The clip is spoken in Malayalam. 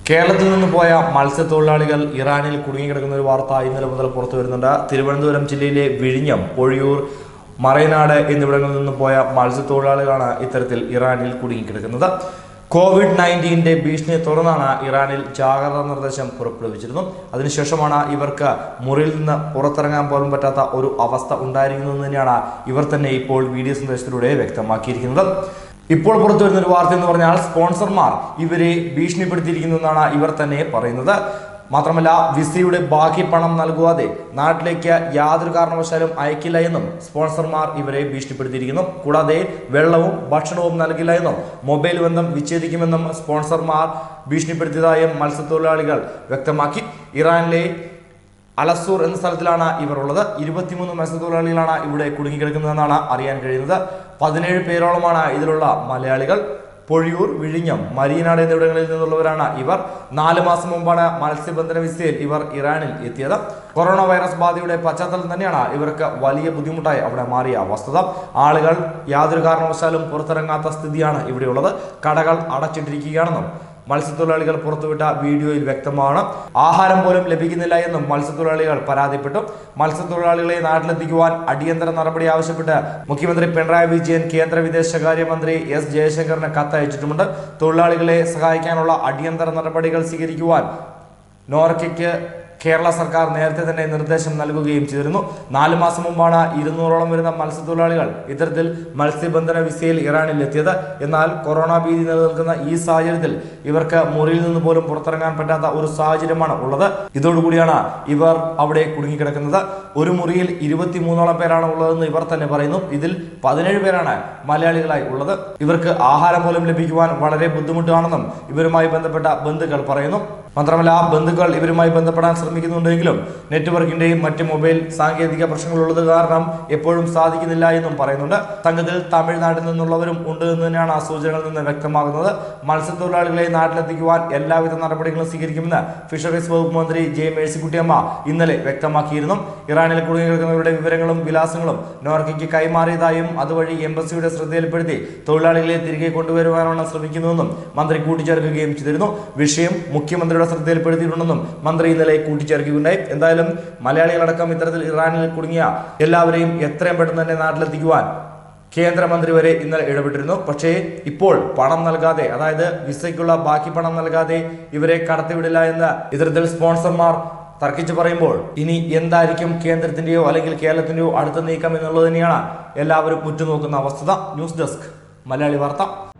കേരളത്തിൽ നിന്ന് പോയ മത്സ്യത്തൊഴിലാളികൾ ഇറാനിൽ കുടുങ്ങിക്കിടക്കുന്ന ഒരു വാർത്ത ഇന്നലെ മുതൽ പുറത്തു വരുന്നുണ്ട് തിരുവനന്തപുരം ജില്ലയിലെ വിഴിഞ്ഞം പൊഴിയൂർ മറയനാട് എന്നിവിടങ്ങളിൽ നിന്ന് പോയ മത്സ്യത്തൊഴിലാളികളാണ് ഇത്തരത്തിൽ ഇറാനിൽ കുടുങ്ങിക്കിടക്കുന്നത് കോവിഡ് നയൻറ്റീൻ്റെ ഭീഷണിയെ തുടർന്നാണ് ഇറാനിൽ ജാഗ്രതാ നിർദ്ദേശം പുറപ്പെടുവിച്ചിരുന്നു അതിനുശേഷമാണ് ഇവർക്ക് മുറിയിൽ നിന്ന് പുറത്തിറങ്ങാൻ പോലും പറ്റാത്ത ഒരു അവസ്ഥ ഉണ്ടായിരിക്കുന്നതെന്ന് തന്നെയാണ് ഇവർ തന്നെ ഇപ്പോൾ വീഡിയോ സന്ദേശത്തിലൂടെ വ്യക്തമാക്കിയിരിക്കുന്നത് ഇപ്പോൾ പുറത്തു വരുന്ന ഒരു വാർത്ത എന്ന് പറഞ്ഞാൽ സ്പോൺസർമാർ ഇവരെ ഭീഷണിപ്പെടുത്തിയിരിക്കുന്നു എന്നാണ് ഇവർ തന്നെ പറയുന്നത് മാത്രമല്ല വിസയുടെ ബാക്കി പണം നൽകുവാതെ നാട്ടിലേക്ക് യാതൊരു കാരണവശാലും അയക്കില്ല എന്നും സ്പോൺസർമാർ ഇവരെ ഭീഷണിപ്പെടുത്തിയിരിക്കുന്നു കൂടാതെ വെള്ളവും ഭക്ഷണവും നൽകില്ല എന്നും മൊബൈൽ ബന്ധം വിച്ഛേദിക്കുമെന്നും സ്പോൺസർമാർ ഭീഷണിപ്പെടുത്തിയതായും മത്സ്യത്തൊഴിലാളികൾ വ്യക്തമാക്കി ഇറാനിലെ അലസൂർ എന്ന സ്ഥലത്തിലാണ് ഇവർ ഉള്ളത് ഇരുപത്തിമൂന്ന് മത്സ്യത്തൊഴിലാളികളാണ് ഇവിടെ കുടുങ്ങിക്കിടക്കുന്നതെന്നാണ് അറിയാൻ കഴിയുന്നത് പതിനേഴ് പേരോളമാണ് ഇതിലുള്ള മലയാളികൾ പൊഴിയൂർ വിഴിഞ്ഞം മരിയനാട് എന്നിവിടങ്ങളിൽ നിന്നുള്ളവരാണ് ഇവർ നാല് മാസം മുമ്പാണ് മത്സ്യബന്ധന വിസയിൽ ഇവർ ഇറാനിൽ എത്തിയത് കൊറോണ വൈറസ് ബാധയുടെ പശ്ചാത്തലം തന്നെയാണ് ഇവർക്ക് വലിയ ബുദ്ധിമുട്ടായി അവിടെ മാറിയ വസ്തുത ആളുകൾ യാതൊരു കാരണവശാലും പുറത്തിറങ്ങാത്ത സ്ഥിതിയാണ് ഇവിടെയുള്ളത് കടകൾ അടച്ചിട്ടിരിക്കുകയാണെന്നും മത്സ്യത്തൊഴിലാളികൾ പുറത്തുവിട്ട വീഡിയോയിൽ വ്യക്തമാണ് ആഹാരം പോലും ലഭിക്കുന്നില്ല എന്നും മത്സ്യത്തൊഴിലാളികൾ പരാതിപ്പെട്ടു മത്സ്യത്തൊഴിലാളികളെ നാട്ടിലെത്തിക്കുവാൻ അടിയന്തര നടപടി ആവശ്യപ്പെട്ട് മുഖ്യമന്ത്രി പിണറായി വിജയൻ കേന്ദ്ര വിദേശകാര്യമന്ത്രി എസ് ജയശങ്കറിന് കത്തയച്ചിട്ടുമുണ്ട് തൊഴിലാളികളെ സഹായിക്കാനുള്ള അടിയന്തര നടപടികൾ സ്വീകരിക്കുവാൻ നോർക്കയ്ക്ക് കേരള സർക്കാർ നേരത്തെ തന്നെ നിർദ്ദേശം നൽകുകയും ചെയ്തിരുന്നു നാല് മാസം മുമ്പാണ് ഇരുന്നൂറോളം വരുന്ന മത്സ്യത്തൊഴിലാളികൾ ഇത്തരത്തിൽ മത്സ്യബന്ധന വിസയിൽ ഇറാനിൽ എത്തിയത് എന്നാൽ കൊറോണ ഭീതി നിലനിൽക്കുന്ന ഈ സാഹചര്യത്തിൽ ഇവർക്ക് മുറിയിൽ നിന്ന് പോലും പുറത്തിറങ്ങാൻ പറ്റാത്ത ഒരു സാഹചര്യമാണ് ഉള്ളത് ഇതോടുകൂടിയാണ് ഇവർ അവിടെ കുടുങ്ങിക്കിടക്കുന്നത് ഒരു മുറിയിൽ ഇരുപത്തിമൂന്നോളം പേരാണ് ഉള്ളതെന്ന് ഇവർ തന്നെ പറയുന്നു ഇതിൽ പതിനേഴ് പേരാണ് മലയാളികളായി ഉള്ളത് ഇവർക്ക് ആഹാരം പോലും ലഭിക്കുവാൻ വളരെ ബുദ്ധിമുട്ടാണെന്നും ഇവരുമായി ബന്ധപ്പെട്ട ബന്ധുക്കൾ പറയുന്നു മാത്രമല്ല ആ ബന്ധുക്കൾ ഇവരുമായി ബന്ധപ്പെടാൻ ശ്രമിക്കുന്നുണ്ടെങ്കിലും നെറ്റ്വർക്കിന്റെയും മറ്റ് മൊബൈൽ സാങ്കേതിക പ്രശ്നങ്ങളുള്ളത് കാരണം എപ്പോഴും സാധിക്കുന്നില്ല എന്നും പറയുന്നുണ്ട് സംഘത്തിൽ തമിഴ്നാട്ടിൽ നിന്നുള്ളവരും ഉണ്ട് എന്ന് തന്നെയാണ് ആ സൂചനകളിൽ നിന്ന് വ്യക്തമാകുന്നത് മത്സ്യത്തൊഴിലാളികളെ നാട്ടിലെത്തിക്കുവാൻ എല്ലാവിധ നടപടികളും സ്വീകരിക്കുമെന്ന് ഫിഷറീസ് വകുപ്പ് മന്ത്രി ജെ മേഴ്സിക്കുട്ടിയമ്മ ഇന്നലെ വ്യക്തമാക്കിയിരുന്നു ഇറാനിൽ കുടുങ്ങിക്കിടക്കുന്നവരുടെ വിവരങ്ങളും വിലാസങ്ങളും നോർക്കയ്ക്ക് കൈമാറിയതായും അതുവഴി എംബസിയുടെ ശ്രദ്ധയിൽപ്പെടുത്തി തൊഴിലാളികളെ തിരികെ കൊണ്ടുവരുവാനാണ് ശ്രമിക്കുന്നതെന്നും മന്ത്രി കൂട്ടിച്ചേർക്കുകയും ചെയ്തിരുന്നു വിഷയം മുഖ്യമന്ത്രിയുടെ ശ്രദ്ധയിൽപ്പെടുത്തിയിട്ടുണ്ടെന്നും മന്ത്രി ഇന്നലെ കൂട്ടിച്ചേർക്കുകയുണ്ടായി എന്തായാലും മലയാളികളടക്കം ഇത്തരത്തിൽ ഇറാനിൽ കുടുങ്ങിയ എല്ലാവരെയും എത്രയും പെട്ടെന്ന് തന്നെ നാട്ടിലെത്തിക്കുവാൻ കേന്ദ്രമന്ത്രി വരെ ഇന്നലെ ഇടപെട്ടിരുന്നു പക്ഷേ ഇപ്പോൾ പണം നൽകാതെ അതായത് വിസയ്ക്കുള്ള ബാക്കി പണം നൽകാതെ ഇവരെ കടത്തിവിടില്ല എന്ന് ഇത്തരത്തിൽ സ്പോൺസർമാർ തർക്കിച്ച് പറയുമ്പോൾ ഇനി എന്തായിരിക്കും കേന്ദ്രത്തിന്റെയോ അല്ലെങ്കിൽ കേരളത്തിന്റെയോ അടുത്ത നീക്കം എന്നുള്ളത് തന്നെയാണ് എല്ലാവരും ഉറ്റുനോക്കുന്ന അവസ്ഥ ന്യൂസ് ഡെസ്ക് മലയാളി വാർത്ത